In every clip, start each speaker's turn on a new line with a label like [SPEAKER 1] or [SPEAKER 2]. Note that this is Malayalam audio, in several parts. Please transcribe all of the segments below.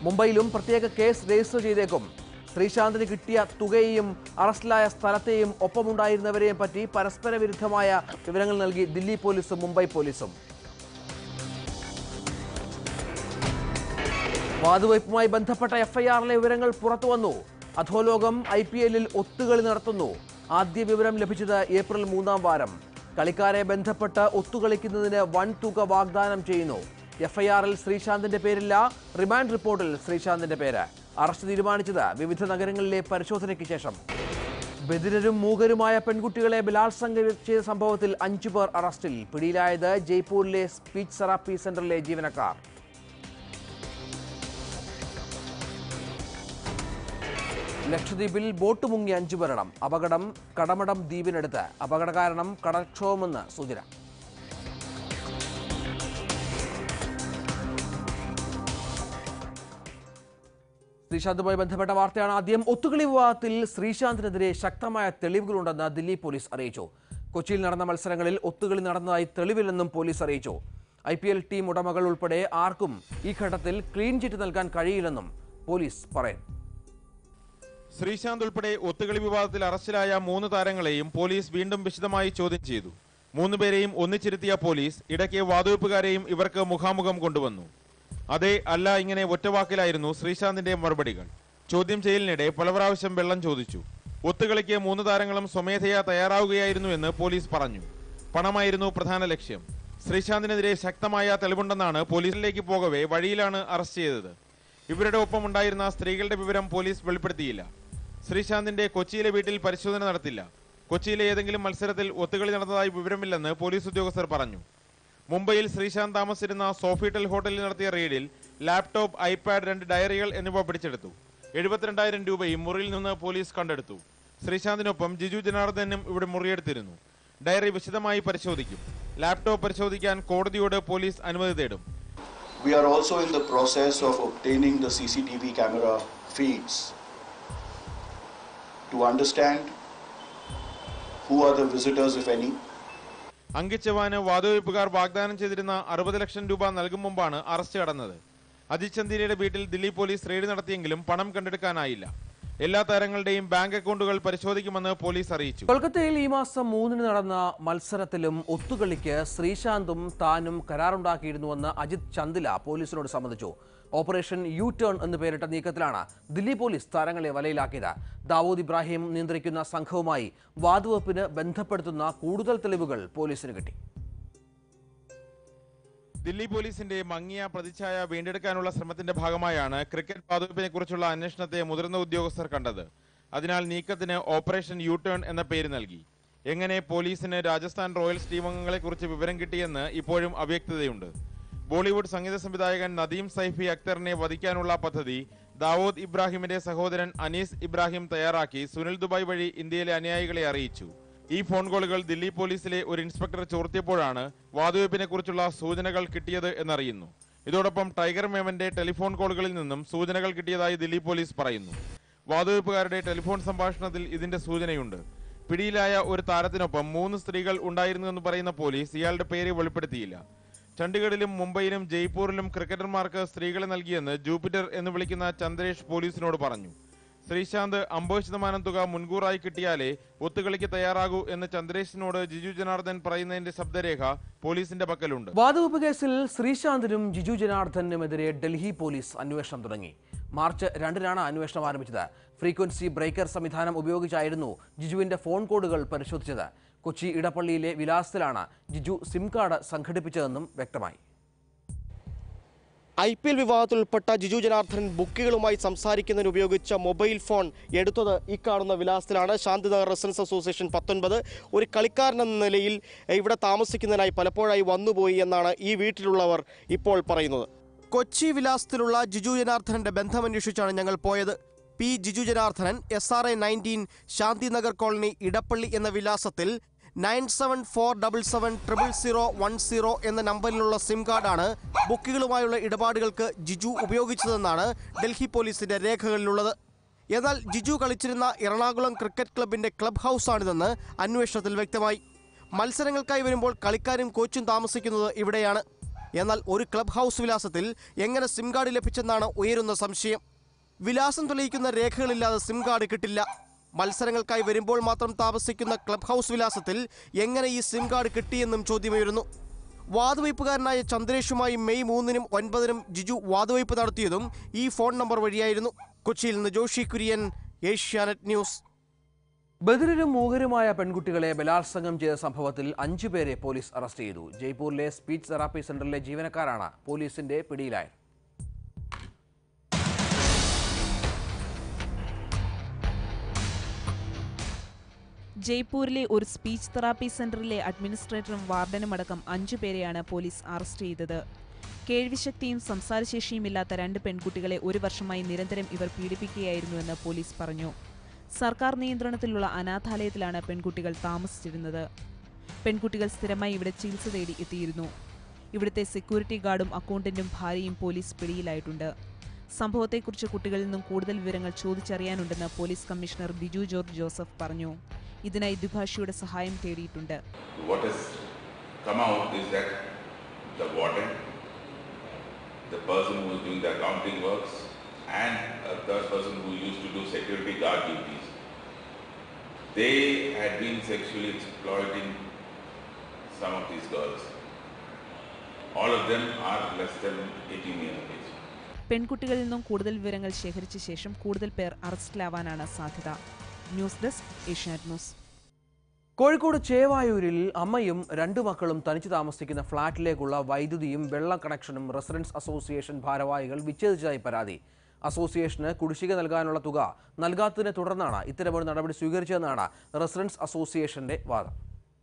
[SPEAKER 1] മുംബൈയിലും പ്രത്യേക കേസ് രജിസ്റ്റർ ചെയ്തേക്കും ശ്രീശാന്തിന് കിട്ടിയ തുകയെയും അറസ്റ്റിലായ സ്ഥലത്തെയും ഒപ്പമുണ്ടായിരുന്നവരെയും പറ്റി പരസ്പര വിരുദ്ധമായ വിവരങ്ങൾ നൽകി ദില്ലി പോലീസും മുംബൈ പോലീസും വാതുവയ്പുമായി ബന്ധപ്പെട്ട എഫ്ഐആറിലെ വിവരങ്ങൾ പുറത്തു വന്നു അധോലോകം ഐ പി എല്ലിൽ ഒത്തുകളി നടത്തുന്നു ആദ്യ വിവരം ലഭിച്ചത് ഏപ്രിൽ മൂന്നാം വാരം കളിക്കാരെ ബന്ധപ്പെട്ട് ഒത്തുകളിക്കുന്നതിന് വൻ തുക വാഗ്ദാനം ചെയ്യുന്നു എഫ്ഐആറിൽ ശ്രീശാന്തിന്റെ പേരില്ല റിമാൻഡ് റിപ്പോർട്ടിൽ ശ്രീശാന്തിന്റെ പേര് അറസ്റ്റ് തീരുമാനിച്ചത് വിവിധ നഗരങ്ങളിലെ പരിശോധനയ്ക്ക് ശേഷം ബധിരരും മൂകരുമായ പെൺകുട്ടികളെ ബലാത്സംഗം ചെയ്ത സംഭവത്തിൽ അഞ്ചു പേർ അറസ്റ്റിൽ പിടിയിലായത് ജയ്പൂരിലെ സ്പീച്ച് തെറാപ്പി സെന്ററിലെ ജീവനക്കാർ ലക്ഷദ്വീപിൽ ബോട്ട് മുങ്ങി അഞ്ചു മരണം അപകടം കടമടം ദ്വീപിനടുത്ത് അപകട കാരണം കടൽക്ഷോഭമെന്ന് സൂചന ശ്രീശാന്തുമായി ബന്ധപ്പെട്ട വാർത്തയാണ് ആദ്യം ഒത്തുകളി വിവാദത്തിൽ ശ്രീശാന്തിനെതിരെ ശക്തമായ തെളിവുകളുണ്ടെന്ന് ദില്ലി പോലീസ് അറിയിച്ചു കൊച്ചിയിൽ നടന്ന മത്സരങ്ങളിൽ ഒത്തുകളി നടന്നതായി തെളിവില്ലെന്നും പോലീസ് അറിയിച്ചു ഐ പി എൽ ടീം ഉടമകൾ ഉൾപ്പെടെ ആർക്കും ഈ ഘട്ടത്തിൽ ക്ലീൻ ചിറ്റ് നൽകാൻ കഴിയില്ലെന്നും പോലീസ് പറയുന്നു
[SPEAKER 2] ശ്രീശാന്ത് ഉൾപ്പെടെ ഒത്തുകളി വിവാദത്തിൽ അറസ്റ്റിലായ മൂന്ന് താരങ്ങളെയും പോലീസ് വീണ്ടും വിശദമായി ചോദ്യം ചെയ്തു മൂന്നുപേരെയും ഒന്നിച്ചിരുത്തിയ പോലീസ് ഇടയ്ക്ക് വാതുവെപ്പുകാരെയും ഇവർക്ക് മുഖാമുഖം കൊണ്ടുവന്നു അതെ അല്ല ഇങ്ങനെ ഒറ്റവാക്കിലായിരുന്നു ശ്രീശാന്തിന്റെ മറുപടികൾ ചോദ്യം ചെയ്യലിനിടെ പല പ്രാവശ്യം വെള്ളം ചോദിച്ചു ഒത്തുകളിക്ക് മൂന്ന് താരങ്ങളും സ്വമേധയാ തയ്യാറാവുകയായിരുന്നു എന്ന് പോലീസ് പറഞ്ഞു പണമായിരുന്നു പ്രധാന ലക്ഷ്യം ശ്രീശാന്തിനെതിരെ ശക്തമായ തെളിവുണ്ടെന്നാണ് പോലീസിലേക്ക് പോകവേ വഴിയിലാണ് അറസ്റ്റ് ചെയ്തത് ഇവരുടെ ഒപ്പം ഉണ്ടായിരുന്ന സ്ത്രീകളുടെ വിവരം പോലീസ് വെളിപ്പെടുത്തിയില്ല ശ്രീശാന്തിന്റെ കൊച്ചിയിലെ വീട്ടിൽ പരിശോധന നടത്തില്ല കൊച്ചിയിലെ ഏതെങ്കിലും മത്സരത്തിൽ ഒത്തുകളി നടന്നതായി വിവരമില്ലെന്ന് പോലീസ് ഉദ്യോഗസ്ഥർ പറഞ്ഞു മുംബൈയിൽ ശ്രീശാന്ത് താമസിച്ചിരുന്ന സോഫീറ്റൽ ഹോട്ടലിൽ നടത്തിയ റെയ്ഡിൽ ലാപ്ടോപ്പ് ഐപാഡ് രണ്ട് ഡയറികൾ എന്നിവ പിടിച്ചെടുത്തു എഴുപത്തിരണ്ടായിരം രൂപയും മുറിയിൽ നിന്ന് പോലീസ് കണ്ടെടുത്തു ശ്രീശാന്തിനൊപ്പം ജിജു ജനാർദ്ദനും ഇവിടെ മുറിയെടുത്തിരുന്നു ഡയറി വിശദമായി പരിശോധിക്കും ലാപ്ടോപ്പ് പരിശോധിക്കാൻ കോടതിയോട് പോലീസ് അനുമതി തേടും
[SPEAKER 3] We are also in the process of obtaining the CCTV camera feeds to understand who are the visitors, if any,
[SPEAKER 2] Ankit ചവാന് വാതുവയ്പ്പുകാർ വാഗ്ദാനം ചെയ്തിരുന്ന അറുപത് ലക്ഷം രൂപ നൽകും മുമ്പാണ് അറസ്റ്റ് കടന്നത് അജിത് ചന്ദീരയുടെ വീട്ടിൽ ദില്ലി പോലീസ് റെയ്ഡ് നടത്തിയെങ്കിലും പണം കണ്ടെടുക്കാനായില്ല എല്ലാ താരങ്ങളുടെയും ബാങ്ക് അക്കൗണ്ടുകൾ പരിശോധിക്കുമെന്ന് പോലീസ് അറിയിച്ചു
[SPEAKER 1] കൊൽക്കത്തയിൽ ഈ മാസം മൂന്നിന് നടന്ന മത്സരത്തിലും ഒത്തുകളിക്ക് ശ്രീശാന്തും താനും കരാറുണ്ടാക്കിയിരുന്നുവെന്ന് അജിത് ചന്ദില പോലീസിനോട് സമ്മതിച്ചു ഓപ്പറേഷൻ യു ടേൺ എന്ന് പേരിട്ട നീക്കത്തിലാണ് ദില്ലി പോലീസ് താരങ്ങളെ വലയിലാക്കിയത് ദാവൂദ് ഇബ്രാഹിം നിയന്ത്രിക്കുന്ന സംഘവുമായി വാതുവെപ്പിന് ബന്ധപ്പെടുത്തുന്ന കൂടുതൽ തെളിവുകൾ പോലീസിന് കിട്ടി
[SPEAKER 2] ദില്ലി പോലീസിന്റെ മങ്ങിയ പ്രതിച്ഛായ വീണ്ടെടുക്കാനുള്ള ശ്രമത്തിന്റെ ഭാഗമായാണ് ക്രിക്കറ്റ് വാതുവെപ്പിനെ കുറിച്ചുള്ള അന്വേഷണത്തെ മുതിർന്ന ഉദ്യോഗസ്ഥർ കണ്ടത് അതിനാൽ നീക്കത്തിന് ഓപ്പറേഷൻ യു ടേൺ എന്ന പേര് നൽകി എങ്ങനെ പോലീസിന് രാജസ്ഥാൻ റോയൽസ് ടീം അംഗങ്ങളെ കുറിച്ച് വിവരം കിട്ടിയെന്ന് ഇപ്പോഴും അവ്യക്തതയുണ്ട് ബോളിവുഡ് സംഗീത സംവിധായകൻ നദീം സൈഫി അക്തറിനെ വധിക്കാനുള്ള പദ്ധതി ദാവൂദ് ഇബ്രാഹിമിന്റെ സഹോദരൻ അനീസ് ഇബ്രാഹിം തയ്യാറാക്കി സുനിൽ ദുബായ് വഴി ഇന്ത്യയിലെ അനുയായികളെ അറിയിച്ചു ഈ ഫോൺ കോളുകൾ ദില്ലി പോലീസിലെ ഒരു ഇൻസ്പെക്ടർ ചോർത്തിയപ്പോഴാണ് വാതുവെപ്പിനെ കുറിച്ചുള്ള സൂചനകൾ കിട്ടിയത് എന്നറിയുന്നു ഇതോടൊപ്പം ടൈഗർ മേമന്റെ ടെലിഫോൺ കോളുകളിൽ നിന്നും സൂചനകൾ കിട്ടിയതായി ദില്ലി പോലീസ് പറയുന്നു വാതുവെപ്പുകാരുടെ ടെലിഫോൺ സംഭാഷണത്തിൽ ഇതിന്റെ സൂചനയുണ്ട് പിടിയിലായ ഒരു താരത്തിനൊപ്പം മൂന്ന് സ്ത്രീകൾ ഉണ്ടായിരുന്നുവെന്ന് പറയുന്ന പോലീസ് ഇയാളുടെ പേര് വെളിപ്പെടുത്തിയില്ല ചണ്ഡീഗഡിലും മുംബൈയിലും ജയ്പൂരിലും ക്രിക്കറ്റർമാർക്ക് സ്ത്രീകളെ നൽകിയെന്ന് ജൂപ്പിറ്റർ എന്ന് വിളിക്കുന്ന ചന്ദ്രേഷ് പോലീസിനോട് പറഞ്ഞു ശ്രീശാന്ത് അമ്പത് ശതമാനം തുക മുൻകൂറായി കിട്ടിയാലേ ഒത്തുകളിക്ക് തയ്യാറാകൂ എന്ന് ചന്ദ്രേഷിനോട് ജിജു ജനാർദ്ദൻ പറയുന്നതിന്റെ ശബ്ദരേഖ പോലീസിന്റെ പക്കലുണ്ട്
[SPEAKER 1] വാതുവെപ്പ് കേസിൽ ശ്രീശാന്തിനും ജിജു ജനാർദ്ദനുമെതിരെ ഡൽഹി പോലീസ് അന്വേഷണം തുടങ്ങി മാർച്ച് രണ്ടിനാണ് അന്വേഷണം ആരംഭിച്ചത് ഫ്രീക്വൻസി ബ്രേക്കർ സംവിധാനം ഉപയോഗിച്ചായിരുന്നു ജിജുവിന്റെ ഫോൺ കോഡുകൾ പരിശോധിച്ചത് കൊച്ചി ഇടപ്പള്ളിയിലെ വിലാസത്തിലാണ് ജിജു സിം കാർഡ് സംഘടിപ്പിച്ചതെന്നും വ്യക്തമായി
[SPEAKER 4] ഐ പി എൽ വിവാദത്തിൽ ഉൾപ്പെട്ട ജിജു ജനാർദ്ദൻ ബുക്കുകളുമായി സംസാരിക്കുന്നതിന് ഉപയോഗിച്ച മൊബൈൽ ഫോൺ എടുത്തത് ഈ കാണുന്ന വിലാസത്തിലാണ് ശാന്തിനഗർ റെസിഡൻസ് അസോസിയേഷൻ പത്തൊൻപത് ഒരു കളിക്കാരൻ എന്ന നിലയിൽ ഇവിടെ താമസിക്കുന്നതിനായി പലപ്പോഴായി വന്നുപോയി എന്നാണ് ഈ വീട്ടിലുള്ളവർ ഇപ്പോൾ പറയുന്നത് കൊച്ചി വിലാസത്തിലുള്ള ജിജു ജനാർദ്ദനന്റെ ബന്ധമന്വേഷിച്ചാണ് ഞങ്ങൾ പോയത് P Jiju Janardhanan S R A nineteen Shanthinagar colony Edappally എന്ന വിലാസത്തിൽ nine seven four double seven triple zero one zero എന്ന നമ്പറിലുള്ള സിം കാർഡാണ് ബുക്കുകളുമായുള്ള ഇടപാടുകൾക്ക് ജിജു ഉപയോഗിച്ചതെന്നാണ് ഡൽഹി പോലീസിന്റെ രേഖകളിലുള്ളത് എന്നാൽ ജിജു കളിച്ചിരുന്ന എറണാകുളം ക്രിക്കറ്റ് ക്ലബിന്റെ ക്ലബ് ഹൗസാണിതെന്ന് അന്വേഷണത്തിൽ വ്യക്തമായി മത്സരങ്ങൾക്കായി വരുമ്പോൾ കളിക്കാരും കോച്ചും താമസിക്കുന്നത് ഇവിടെയാണ് എന്നാൽ ഒരു ക്ലബ് ഹൗസ് വിലാസത്തിൽ എങ്ങനെ സിം കാർഡ് ലഭിച്ചെന്നാണ് ഉയരുന്ന സംശയം വിലാസം തെളിയിക്കുന്ന രേഖകളില്ലാതെ സിം കാർഡ് കിട്ടില്ല മത്സരങ്ങൾക്കായി വരുമ്പോൾ മാത്രം താമസിക്കുന്ന ക്ലബ് ഹൗസ് വിലാസത്തിൽ എങ്ങനെ ഈ സിം കാർഡ് കിട്ടിയെന്നും ചോദ്യമുയരുന്നു വാതുവയ്പ്പുകാരനായ ചന്ദ്രേഷുമായി മെയ് മൂന്നിനും ഒൻപതിനും ജിജു വാതുവയ്പ് നടത്തിയതും ഈ ഫോൺ നമ്പർ വഴിയായിരുന്നു കൊച്ചിയിൽ നിന്ന് ജോഷി കുര്യൻ ഏഷ്യാനെറ്റ് ന്യൂസ്
[SPEAKER 1] ബധിരരും മൂകരുമായ പെൺകുട്ടികളെ ബലാത്സംഗം ചെയ്ത സംഭവത്തിൽ അഞ്ചു പേരെ പോലീസ് അറസ്റ്റ് ചെയ്തു ജയ്പൂരിലെ സ്പീച്ച് തെറാപ്പി സെന്ററിലെ ജീവനക്കാരാണ് പോലീസിന്റെ പിടിയിലായത്
[SPEAKER 5] ജയ്പൂരിലെ ഒരു സ്പീച്ച് തെറാപ്പി സെന്ററിലെ അഡ്മിനിസ്ട്രേറ്ററും വാർഡനും അടക്കം അഞ്ചു പേരെയാണ് പോലീസ് അറസ്റ്റ് ചെയ്തത് കേൾവിശക്തിയും സംസാരശേഷിയും ഇല്ലാത്ത രണ്ട് പെൺകുട്ടികളെ ഒരു വർഷമായി നിരന്തരം ഇവർ പീഡിപ്പിക്കുകയായിരുന്നുവെന്ന് പോലീസ് പറഞ്ഞു സർക്കാർ നിയന്ത്രണത്തിലുള്ള അനാഥാലയത്തിലാണ് പെൺകുട്ടികൾ താമസിച്ചിരുന്നത് പെൺകുട്ടികൾ സ്ഥിരമായി ഇവിടെ ചികിത്സ തേടി എത്തിയിരുന്നു ഇവിടുത്തെ സെക്യൂരിറ്റി ഗാർഡും അക്കൗണ്ടന്റും ഭാര്യയും പോലീസ് പിടിയിലായിട്ടുണ്ട് സംഭവത്തെക്കുറിച്ച് കുട്ടികളിൽ നിന്നും കൂടുതൽ വിവരങ്ങൾ ചോദിച്ചറിയാനുണ്ടെന്ന് police commissioner Biju George Joseph പറഞ്ഞു ഇതിനായി ദ്വിഭാഷിയുടെ സഹായം തേടിയിട്ടുണ്ട്
[SPEAKER 6] What has come out is that the warden, the person who is doing the accounting works, and a third person who used to do security guard duties, they had been sexually exploiting some of these girls. All of them are less than 18 years of age.
[SPEAKER 5] പെൺകുട്ടികളിൽ നിന്നും കൂടുതൽ വിവരങ്ങൾ ശേഖരിച്ച ശേഷം കൂടുതൽ പേർ അറസ്റ്റിലാവാനാണ് സാധ്യത news desk Asianet news
[SPEAKER 1] Kozhikode ചേവായൂരിൽ അമ്മയും രണ്ടു മക്കളും തനിച്ചു താമസിക്കുന്ന ഫ്ളാറ്റിലേക്കുള്ള വൈദ്യുതിയും വെള്ളം കണക്ഷനും റെസിഡൻസ് അസോസിയേഷൻ ഭാരവാഹികൾ വിച്ഛേദിച്ചതായി പരാതി അസോസിയേഷന് കുടിശ്ശിക നൽകാനുള്ള തുക നൽകാത്തതിനെ തുടർന്നാണ് ഇത്തരമൊരു നടപടി സ്വീകരിച്ചതെന്നാണ് റെസിഡൻസ് അസോസിയേഷന്റെ വാദം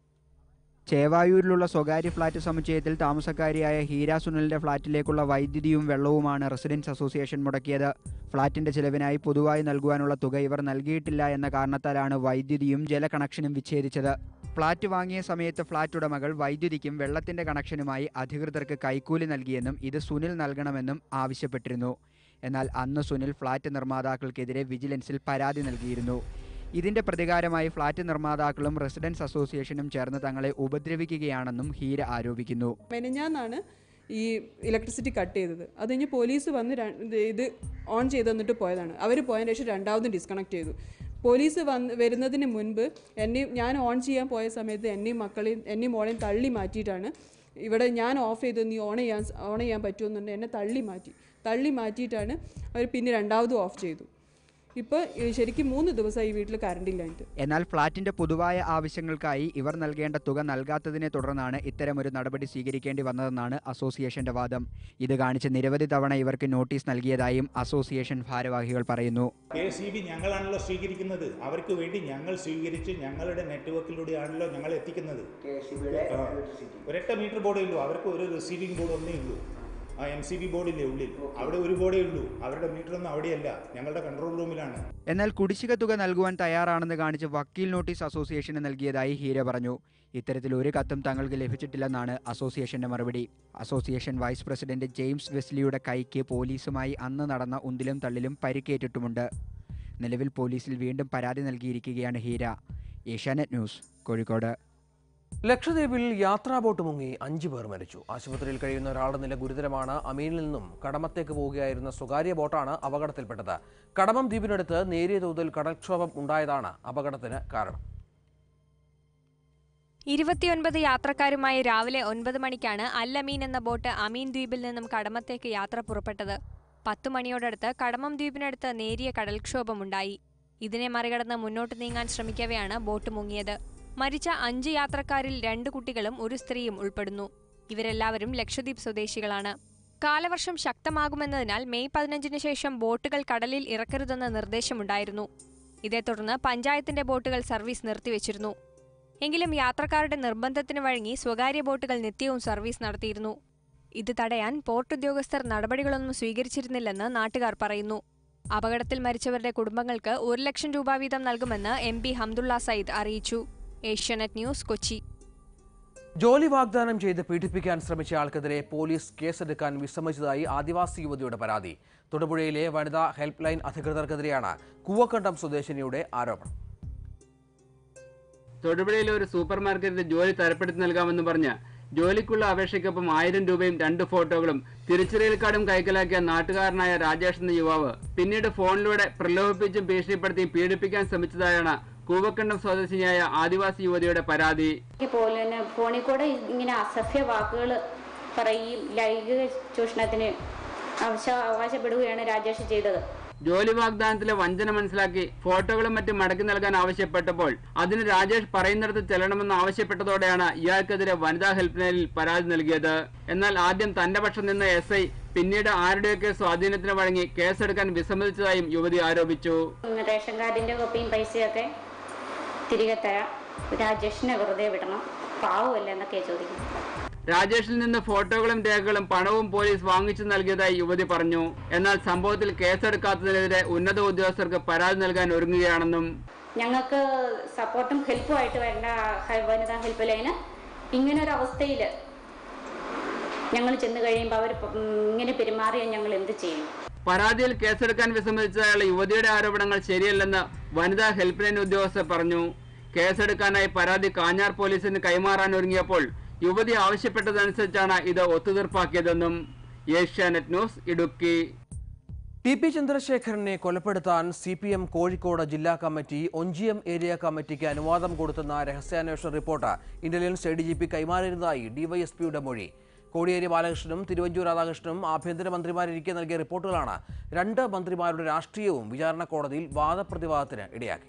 [SPEAKER 7] ചേവായൂരിലുള്ള സ്വകാര്യ ഫ്ളാറ്റ് സമുച്ചയത്തിൽ താമസക്കാരിയായ ഹീര സുനിലിന്റെ ഫ്ളാറ്റിലേക്കുള്ള വൈദ്യുതിയും വെള്ളവുമാണ് റെസിഡൻസ് അസോസിയേഷൻ മുടക്കിയത് ഫ്ളാറ്റിന്റെ ചിലവിനായി പൊതുവായി നൽകുവാനുള്ള തുക ഇവർ നൽകിയിട്ടില്ല എന്ന കാരണത്താലാണ് വൈദ്യുതിയും ജല കണക്ഷനും വിച്ഛേദിച്ചത് ഫ്ളാറ്റ് വാങ്ങിയ സമയത്ത് ഫ്ളാറ്റ് ഉടമകൾ വൈദ്യുതിക്കും വെള്ളത്തിന്റെ കണക്ഷനുമായി അധികൃതർക്ക് കൈക്കൂലി നൽകിയെന്നും ഇത് സുനിൽ നൽകണമെന്നും ആവശ്യപ്പെട്ടിരുന്നു എന്നാൽ അന്ന് സുനിൽ ഫ്ളാറ്റ് നിർമ്മാതാക്കൾക്കെതിരെ വിജിലൻസിൽ പരാതി നൽകിയിരുന്നു ഇതിന്റെ പ്രതികാരമായി ഫ്ളാറ്റ് നിർമ്മാതാക്കളും റെസിഡൻസ് അസോസിയേഷനും ചേർന്ന് തങ്ങളെ ഉപദ്രവിക്കുകയാണെന്നും ഹീര ആരോപിക്കുന്നു
[SPEAKER 8] മെനഞ്ഞാന്നാണ് ഈ ഇലക്ട്രിസിറ്റി കട്ട് ചെയ്തത് അത് കഴിഞ്ഞ് പോലീസ് വന്ന് ര- ഇത് ഇത് ഓൺ ചെയ്ത് തന്നിട്ട് പോയതാണ് അവർ പോയതിന് ശേഷം രണ്ടാമതും ഡിസ്കണക്ട് ചെയ്തു പോലീസ് വന്ന് വരുന്നതിന് മുൻപ് എന്നെയും ഞാൻ ഓൺ ചെയ്യാൻ പോയ സമയത്ത് എന്നെയും മക്കളെയും എന്നെയും മോളെയും തള്ളി മാറ്റിയിട്ടാണ് ഇവിടെ ഞാൻ ഓഫ് ചെയ്ത് നീ ഓൺ ചെയ്യാൻ ഓൺ ചെയ്യാൻ പറ്റുമെന്നുണ്ട് എന്നെ തള്ളി മാറ്റി തള്ളി മാറ്റിയിട്ടാണ് അവർ പിന്നെ രണ്ടാമതും ഓഫ് ചെയ്തു ഇപ്പോൾ ശരിക്കും മൂന്ന് ദിവസമായി ഈ വീട്ടിൽ കറണ്ട് ഇല്ലാഞ്ഞിട്ട്
[SPEAKER 7] എന്നാൽ ഫ്ളാറ്റിന്റെ പൊതുവായ ആവശ്യങ്ങൾക്കായി ഇവർ നൽകേണ്ട തുക നൽകാത്തതിനെ തുടർന്നാണ് ഇത്തരമൊരു നടപടി സ്വീകരിക്കേണ്ടി വന്നതെന്നാണ് അസോസിയേഷന്റെ വാദം ഇത് കാണിച്ച് നിരവധി തവണ ഇവർക്ക് നോട്ടീസ് നൽകിയതായും അസോസിയേഷൻ ഭാരവാഹികൾ പറയുന്നു
[SPEAKER 9] കെ സി ബി ഞങ്ങളാണല്ലോ സ്വീകരിക്കുന്നത് അവർക്ക് വേണ്ടി ഞങ്ങൾ സ്വീകരിച്ച് ഞങ്ങളുടെ നെറ്റ്വർക്കിലൂടെയാണല്ലോ ഞങ്ങൾ എത്തിക്കുന്നത് ആ. ഒരൊറ്റ മീറ്റർ ബോർഡേ ഉള്ളൂ അവർക്ക് ഒരു റിസീവിംഗ് ബോർഡ് ഒന്നേ ഉള്ളൂ ആ എം സി ബി ബോർഡില്ലേ ഉള്ളിൽ അവിടെ ഒരു ബോർഡേ ഉള്ളൂ അവരുടെ മീറ്ററൊന്നും അവിടെയല്ല ഞങ്ങളുടെ കൺട്രോൾ റൂമിലാണ്
[SPEAKER 7] എന്നാൽ കുടിശ്ശിക തുക നൽകുവാൻ തയ്യാറാണെന്ന് കാണിച്ച് വക്കീൽ നോട്ടീസ് അസോസിയേഷന് നൽകിയതായി ഹീര പറഞ്ഞു ഇത്തരത്തിൽ ഒരു കത്തും തങ്ങൾക്ക് ലഭിച്ചിട്ടില്ലെന്നാണ് അസോസിയേഷന്റെ മറുപടി അസോസിയേഷൻ വൈസ് പ്രസിഡന്റ് ജെയിംസ് വെസ്ലിയുടെ കൈക്ക് പോലീസുമായി അന്ന് നടന്ന ഉന്തിലും തള്ളിലും പരിക്കേറ്റിട്ടുമുണ്ട് നിലവിൽ പോലീസിൽ വീണ്ടും പരാതി നൽകിയിരിക്കുകയാണ് ഹീര ഏഷ്യാനെറ്റ് ന്യൂസ് കോഴിക്കോട്
[SPEAKER 1] ലക്ഷദ്വീപിൽ യാത്രാ ബോട്ട് മുങ്ങി അഞ്ചു പേർ മരിച്ചു ആശുപത്രിയിൽ കഴിയുന്ന ഒരാളുടെ നില ഗുരുതരമാണ് അമീനിൽ നിന്നും കടമത്തേക്ക് പോവുകയായിരുന്ന സ്വകാര്യ ബോട്ടാണ് അപകടത്തിൽപ്പെട്ടത് കടമം ദ്വീപിനടുത്ത് നേരിയ തോതിൽ കടൽക്ഷോഭം ഉണ്ടായതാണ് അപകടത്തിന് കാരണം
[SPEAKER 10] ഇരുപത്തിയൊൻപത് യാത്രക്കാരുമായി രാവിലെ ഒൻപത് മണിക്കാണ് അൽ അമീൻ എന്ന ബോട്ട് അമീൻ ദ്വീപിൽ നിന്നും കടമത്തേക്ക് യാത്ര പുറപ്പെട്ടത് പത്തു മണിയോടടുത്ത് കടമം ദ്വീപിനടുത്ത് നേരിയ കടൽക്ഷോഭമുണ്ടായി ഇതിനെ മറികടന്ന് മുന്നോട്ട് നീങ്ങാൻ ശ്രമിക്കവെയാണ് ബോട്ട് മുങ്ങിയത് മരിച്ച അഞ്ച് യാത്രക്കാരിൽ രണ്ട് കുട്ടികളും ഒരു സ്ത്രീയും ഉൾപ്പെടുന്നു ഇവരെല്ലാവരും ലക്ഷദ്വീപ് സ്വദേശികളാണ് കാലവർഷം ശക്തമാകുമെന്നതിനാൽ മെയ് പതിനഞ്ചിന് ശേഷം ബോട്ടുകൾ കടലിൽ ഇറക്കരുതെന്ന നിർദ്ദേശമുണ്ടായിരുന്നു ഇതേ തുടർന്ന് പഞ്ചായത്തിന്റെ ബോട്ടുകൾ സർവീസ് നിർത്തിവെച്ചിരുന്നു എങ്കിലും യാത്രക്കാരുടെ നിർബന്ധത്തിന് വഴങ്ങി സ്വകാര്യ ബോട്ടുകൾ നിത്യവും സർവീസ് നടത്തിയിരുന്നു ഇത് തടയാൻ പോർട്ട് ഉദ്യോഗസ്ഥർ നടപടികളൊന്നും സ്വീകരിച്ചിരുന്നില്ലെന്ന് നാട്ടുകാർ പറയുന്നു അപകടത്തിൽ മരിച്ചവരുടെ കുടുംബങ്ങൾക്ക് ഒരു ലക്ഷം രൂപ വീതം നൽകുമെന്ന് എം പി ഹംദുള്ള സയ്യിദ് അറിയിച്ചു ഏഷ്യാനെറ്റ് ന്യൂസ് കൊച്ചി
[SPEAKER 1] ജോലി വാഗ്ദാനം ചെയ്ത് പീഡിപ്പിക്കാൻ ശ്രമിച്ച ആൾക്കെതിരെ പോലീസ് കേസെടുക്കാൻ വിസമ്മതിച്ചതായി ആദിവാസി യുവതിയുടെ പരാതി തൊടുപുഴയിലെ വനിതാ ഹെൽപ്പ് ലൈൻ അധികൃതർക്കെതിരെയാണ് കൂവക്കണ്ടം സ്വദേശിനിയുടെ ആരോപണം
[SPEAKER 11] തൊടുപുഴയിലെ ഒരു സൂപ്പർ മാർക്കറ്റിൽ ജോലി തരപ്പെടുത്തി നൽകാമെന്ന് പറഞ്ഞ് ജോലിക്കുള്ള അപേക്ഷയ്ക്കൊപ്പം ആയിരം രൂപയും രണ്ട് ഫോട്ടോകളും തിരിച്ചറിയൽ കാർഡും കൈക്കലാക്കിയ നാട്ടുകാരനായ രാജേഷ് എന്ന യുവാവ് പിന്നീട് ഫോണിലൂടെ പ്രലോഭിപ്പിച്ചും ഭീഷണിപ്പെടുത്തിയും പീഡിപ്പിക്കാൻ ശ്രമിച്ചതായാണ് കൂവക്കണ്ടം സ്വദേശിനിയായ ആദിവാസി യുവതിയുടെ പരാതി
[SPEAKER 12] പോലെ ഫോണിൽ കൂടെ ഇങ്ങനെ അസഭ്യ വാക്കുകൾ പറയുകയും ലൈംഗിക ചൂഷണത്തിന് ആവശ്യ അവകാശപ്പെടുകയാണ് രാജേഷ് ചെയ്തത്
[SPEAKER 11] ജോലി വാഗ്ദാനത്തിലെ വഞ്ചന മനസ്സിലാക്കി ഫോട്ടോകളും മറ്റും മടക്കി നൽകാൻ ആവശ്യപ്പെട്ടപ്പോൾ അതിന് രാജേഷ് പറയുന്നിടത്ത് ചെല്ലണമെന്ന് ആവശ്യപ്പെട്ടതോടെയാണ് ഇയാൾക്കെതിരെ വനിതാ ഹെൽപ്പ് ലൈനിൽ പരാതി നൽകിയത് എന്നാൽ ആദ്യം തന്റെ പക്ഷം നിന്ന എസ് ഐ പിന്നീട് ആരുടെയൊക്കെ സ്വാധീനത്തിന് വഴങ്ങി കേസെടുക്കാൻ വിസമ്മതിച്ചതായും യുവതി ആരോപിച്ചു
[SPEAKER 12] റേഷൻ കാർഡിന്റെ കോപ്പിയും പൈസയൊക്കെ തിരികെ തരാം രാജേഷിനെ വെറുതെ വിടണം പാവമല്ല എന്നൊക്കെയാണ് ചോദിക്കുന്നത്
[SPEAKER 11] രാജേഷിൽ നിന്ന് ഫോട്ടോകളും രേഖകളും പണവും പോലീസ് വാങ്ങിച്ചു നൽകിയതായി യുവതി പറഞ്ഞു എന്നാൽ സംഭവത്തിൽ കേസെടുക്കാത്തതിനെതിരെ ഉന്നത ഉദ്യോഗസ്ഥർക്ക് പരാതി നൽകാൻ ഒരുങ്ങുകയാണെന്നും
[SPEAKER 12] ഞങ്ങൾക്ക് സപ്പോർട്ടും ഹെൽപ്പും ആയിട്ട് വരേണ്ട ഹ- വനിതാ ഹെൽപ്പ് ലൈന് ഇങ്ങനൊരു അവസ്ഥയിൽ ഞങ്ങൾ ചെന്ന് കഴിയുമ്പോൾ അവർ ഇങ്ങനെ പെരുമാറിയാൽ ഞങ്ങൾ എന്ത് ചെയ്യും
[SPEAKER 11] പരാതിയിൽ കേസെടുക്കാൻ വിസമ്മതിച്ചതായുള്ള യുവതിയുടെ ആരോപണങ്ങൾ ശരിയല്ലെന്ന് വനിതാ ഹെൽപ്പ് ലൈൻ ഉദ്യോഗസ്ഥർ പറഞ്ഞു കേസെടുക്കാനായി പരാതി കാഞ്ഞാർ പോലീസിന് കൈമാറാൻ ഒരുങ്ങിയപ്പോൾ യുവതി ആവശ്യപ്പെട്ടതനുസരിച്ചാണ് ഇത് ഒത്തുതീർപ്പാക്കിയതെന്നും Asianet news Idukki
[SPEAKER 1] T P ചന്ദ്രശേഖരനെ കൊലപ്പെടുത്താൻ സി പി എം കോഴിക്കോട് ജില്ലാ കമ്മിറ്റി ഒഞ്ചിയം ഏരിയ കമ്മിറ്റിക്ക് അനുവാദം കൊടുത്തെന്ന രഹസ്യാന്വേഷണ report intelligence A D G P കൈമാറിയിരുന്നതായി ഡിവൈഎസ്പിയുടെ മൊഴി കോടിയേരി ബാലകൃഷ്ണനും തിരുവഞ്ചൂർ രാധാകൃഷ്ണനും ആഭ്യന്തരമന്ത്രിമാരിരിക്കെ നൽകിയ റിപ്പോർട്ടുകളാണ് രണ്ട് മന്ത്രിമാരുടെ രാഷ്ട്രീയവും വിചാരണ കോടതിയിൽ വാദപ്രതിവാദത്തിന് ഇടയാക്കി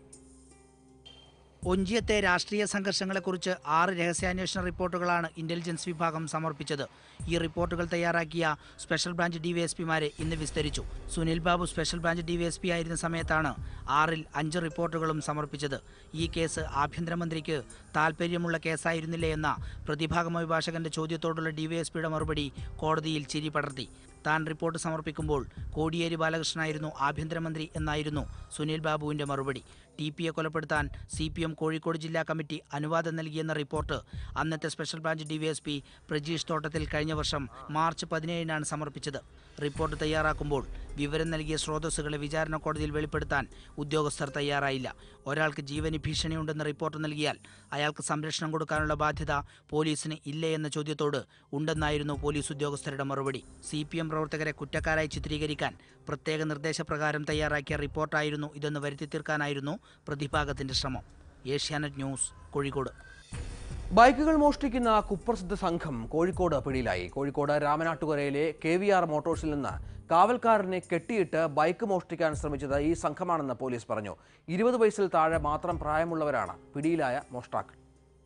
[SPEAKER 13] ഒഞ്ചിയത്തെ രാഷ്ട്രീയ സംഘർഷങ്ങളെക്കുറിച്ച് ആറ് രഹസ്യാന്വേഷണ റിപ്പോർട്ടുകളാണ് ഇന്റലിജൻസ് വിഭാഗം സമർപ്പിച്ചത് ഈ റിപ്പോർട്ടുകൾ തയ്യാറാക്കിയ സ്പെഷ്യൽ ബ്രാഞ്ച് ഡിവൈഎസ്പിമാരെ ഇന്ന് വിസ്തരിച്ചു Sunil Babu special branch DYSP ആയിരുന്ന സമയത്താണ് ആറിൽ അഞ്ച് റിപ്പോർട്ടുകളും സമർപ്പിച്ചത് ഈ കേസ് ആഭ്യന്തരമന്ത്രിക്ക് താൽപ്പര്യമുള്ള കേസായിരുന്നില്ലേ എന്ന പ്രതിഭാഗം അഭിഭാഷകന്റെ ചോദ്യത്തോടുള്ള ഡിവൈഎസ്പിയുടെ മറുപടി കോടതിയിൽ ചിരി പടർത്തി താൻ റിപ്പോർട്ട് സമർപ്പിക്കുമ്പോൾ കോടിയേരി ബാലകൃഷ്ണനായിരുന്നു ആഭ്യന്തരമന്ത്രി എന്നായിരുന്നു സുനിൽ ബാബുവിന്റെ മറുപടി ടി പിയെ കൊലപ്പെടുത്താൻ സി പി എം കോഴിക്കോട് ജില്ലാ കമ്മിറ്റി അനുവാദം നൽകിയെന്ന റിപ്പോർട്ട് അന്നത്തെ സ്പെഷ്യൽ ബ്രാഞ്ച് ഡിവൈഎസ്പി പ്രജീഷ് തോട്ടത്തിൽ കഴിഞ്ഞ വർഷം മാർച്ച് പതിനേഴിനാണ് സമർപ്പിച്ചത് റിപ്പോർട്ട് തയ്യാറാക്കുമ്പോൾ വിവരം നൽകിയ സ്രോതസ്സുകളെ വിചാരണ കോടതിയിൽ വെളിപ്പെടുത്താൻ ഉദ്യോഗസ്ഥർ തയ്യാറായില്ല ഒരാൾക്ക് ജീവന് ഭീഷണിയുണ്ടെന്ന് റിപ്പോർട്ട് നൽകിയാൽ അയാൾക്ക് സംരക്ഷണം കൊടുക്കാനുള്ള ബാധ്യത പോലീസിന് ഇല്ലേ എന്ന ചോദ്യത്തോട് ഉണ്ടെന്നായിരുന്നു പോലീസ് ഉദ്യോഗസ്ഥരുടെ മറുപടി സി പി എം പ്രവർത്തകരെ കുറ്റക്കാരായി ചിത്രീകരിക്കാൻ പ്രത്യേക നിർദ്ദേശപ്രകാരം തയ്യാറാക്കിയ റിപ്പോർട്ടായിരുന്നു ഇതെന്ന് വരുത്തി തീർക്കാനായിരുന്നു പ്രതിഭാഗത്തിന്റെ ശ്രമം ഏഷ്യാനെറ്റ് ന്യൂസ് കോഴിക്കോട്
[SPEAKER 1] ബൈക്കുകൾ മോഷ്ടിക്കുന്ന കുപ്രസിദ്ധ സംഘം കോഴിക്കോട് പിടിയിലായി കോഴിക്കോട് രാമനാട്ടുകരയിലെ കെ വി ആർ മോട്ടോഴ്സിൽ നിന്ന് കാവൽക്കാരനെ കെട്ടിയിട്ട് ബൈക്ക് മോഷ്ടിക്കാൻ ശ്രമിച്ചത് ഈ സംഘമാണെന്ന് പോലീസ് പറഞ്ഞു ഇരുപത് വയസ്സിൽ താഴെ മാത്രം പ്രായമുള്ളവരാണ് പിടിയിലായ മോഷ്ടാക്കൾ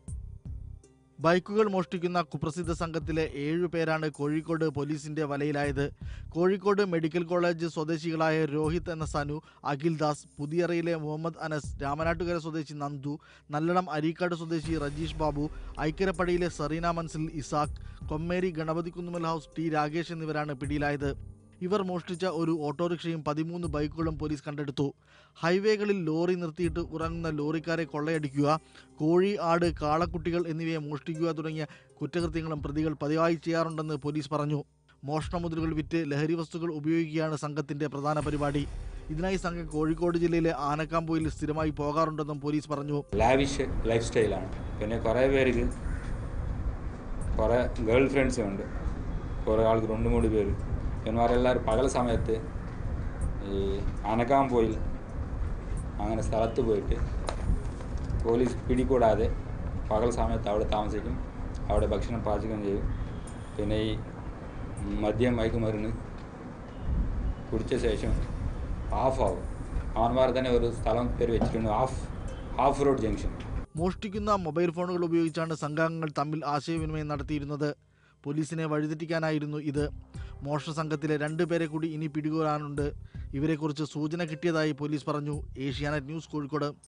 [SPEAKER 14] ബൈക്കുകൾ മോഷ്ടിക്കുന്ന കുപ്രസിദ്ധ സംഘത്തിലെ ഏഴു പേരാണ് കോഴിക്കോട് പോലീസിന്റെ വലയിലായത് കോഴിക്കോട് മെഡിക്കൽ കോളേജ് സ്വദേശികളായ രോഹിത് എന്ന സനു അഖിൽ ദാസ് പുതിയറയിലെ മുഹമ്മദ് അനസ് രാമനാട്ടുകര സ്വദേശി നന്ദു നല്ലടം അരീക്കാട് സ്വദേശി രജീഷ് ബാബു ഐക്കരപ്പടിയിലെ സെറീന മൻസിൽ ഇസാഖ് കൊമ്മേരി ഗണപതി കുന്നുമൽ ഹൗസ് ടി രാകേഷ് എന്നിവരാണ് പിടിയിലായത് ഇവർ മോഷ്ടിച്ച ഒരു ഓട്ടോറിക്ഷയും പതിമൂന്ന് ബൈക്കുകളും പോലീസ് കണ്ടെടുത്തു ഹൈവേകളിൽ ലോറി നിർത്തിയിട്ട് ഉറങ്ങുന്ന ലോറിക്കാരെ കൊള്ളയടിക്കുക കോഴി ആട് കാളക്കുട്ടികൾ എന്നിവയെ മോഷ്ടിക്കുക തുടങ്ങിയ കുറ്റകൃത്യങ്ങളും പ്രതികൾ പതിവായി ചെയ്യാറുണ്ടെന്ന് പോലീസ് പറഞ്ഞു മോഷണമുതലുകൾ വിറ്റ് ലഹരി വസ്തുക്കൾ ഉപയോഗിക്കുകയാണ് സംഘത്തിന്റെ പ്രധാന പരിപാടി ഇതിനായി സംഘം കോഴിക്കോട് ജില്ലയിലെ ആനക്കാമ്പൊയിൽ സ്ഥിരമായി പോകാറുണ്ടെന്നും പോലീസ് പറഞ്ഞു
[SPEAKER 15] ലാവിഷ് ലൈഫ് സ്റ്റൈലാണ് പിന്നെ കുറേ പേർക്ക് കുറേ ഗേൾ ഫ്രണ്ട്സും ഉണ്ട് കുറേ ആൾക്ക് രണ്ട് മൂന്ന് പേര് ഇവന്മാരെല്ലാവരും പകൽ സമയത്ത് ഈ അനക്കാമ്പൊയിൽ അങ്ങനെ സ്ഥലത്ത് പോയിട്ട് പോലീസ് പിടികൂടാതെ പകൽ സമയത്ത് അവിടെ താമസിക്കും അവിടെ ഭക്ഷണം പാചകം ചെയ്യും പിന്നെ ഈ മദ്യം മയക്കുമരുന്ന് കുടിച്ച ശേഷം ഹാഫ് ആവും അവന്മാർ തന്നെ ഒരു സ്ഥലം പേര് വെച്ചിട്ടുണ്ട് ഹാഫ് ഹാഫ് റോഡ് ജംഗ്ഷൻ
[SPEAKER 14] മോഷ്ടിക്കുന്ന മൊബൈൽ ഫോണുകൾ ഉപയോഗിച്ചാണ് സംഘാംഗങ്ങൾ തമ്മിൽ ആശയവിനിമയം നടത്തിയിരുന്നത് പോലീസിനെ വഴിതെറ്റിക്കാനായിരുന്നു ഇത് മോഷണ സംഘത്തിലെ രണ്ട് പേരെ കൂടി ഇനി പിടികൂടാനുണ്ട് ഇവരെക്കുറിച്ച് സൂചന കിട്ടിയതായി പോലീസ് പറഞ്ഞു ഏഷ്യാനെറ്റ് ന്യൂസ് കോഴിക്കോട്